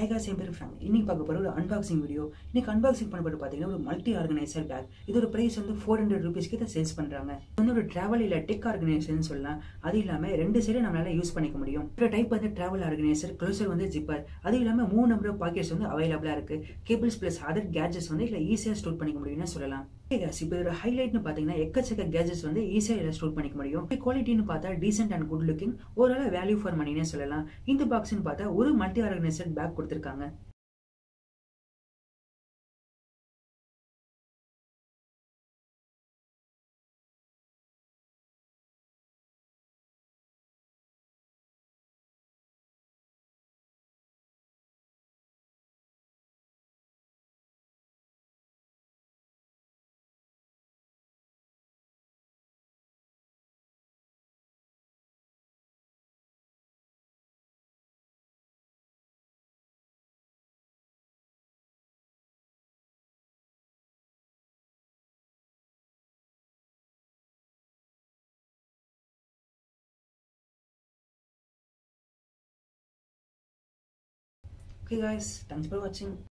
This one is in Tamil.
ஹை காஸ் என் பேர் ஃப்ராங்க் இன்னைக்கு பார்க்க போகிற ஒரு அன்பாக்சிங் வீடியோ இன்னைக்கு அன்பாக்சிங் பண்ண போட்டு பார்த்தீங்கன்னா ஒரு மல்டி ஆர்கனைசர் பேக் இதோட ப்ரைஸ் வந்து ஃபோர் ஹண்ட்ரட் ருபீஸ்க்கு இதை சேல்ஸ் பண்ணுறாங்க இது வந்து ஒரு ட்ராவல் இல்லை டெக் ஆர்கனைசேஷன் சொல்லலாம் அது இல்லாமல் ரெண்டு சைடும் நம்மளால யூஸ் பண்ணிக்க முடியும் ஒரு டைப் வந்து ட்ராவல் ஆர்கனைசர் க்ளோசர் வந்து ஜிப்பர் அது இல்லாமல் மூணு நம்பர் பாக்கெட்ஸ் வந்து அவைலபிளாக இருக்கு கேபிள்ஸ் ப்ளஸ் அதர் கேஜெட்ஸ் வந்து இதில் ஈஸியாக ஸ்டோர் பண்ணிக்க முடியும்னு சொல்லலாம் இப்போ இதோட ஹைலைட்னு பார்த்தீங்கன்னா எக்கச்சக்க கேஜெட்ஸ் வந்து ஈஸியாக இதில் ஸ்டோர் பண்ணிக்க முடியும் குவாலிட்டின்னு பார்த்தா டீசென்ட் அண்ட் குட் லுக்கிங் ஓரளவு வேல்யூ ஃபார் மணினே சொல்லலாம் இந்த பாக்ஸ்னு பார்த்தா ஒரு மல்டி ஆர்கனைசர் பேக் கொடுத்துருக்காங்க Okay guys, thanks for watching.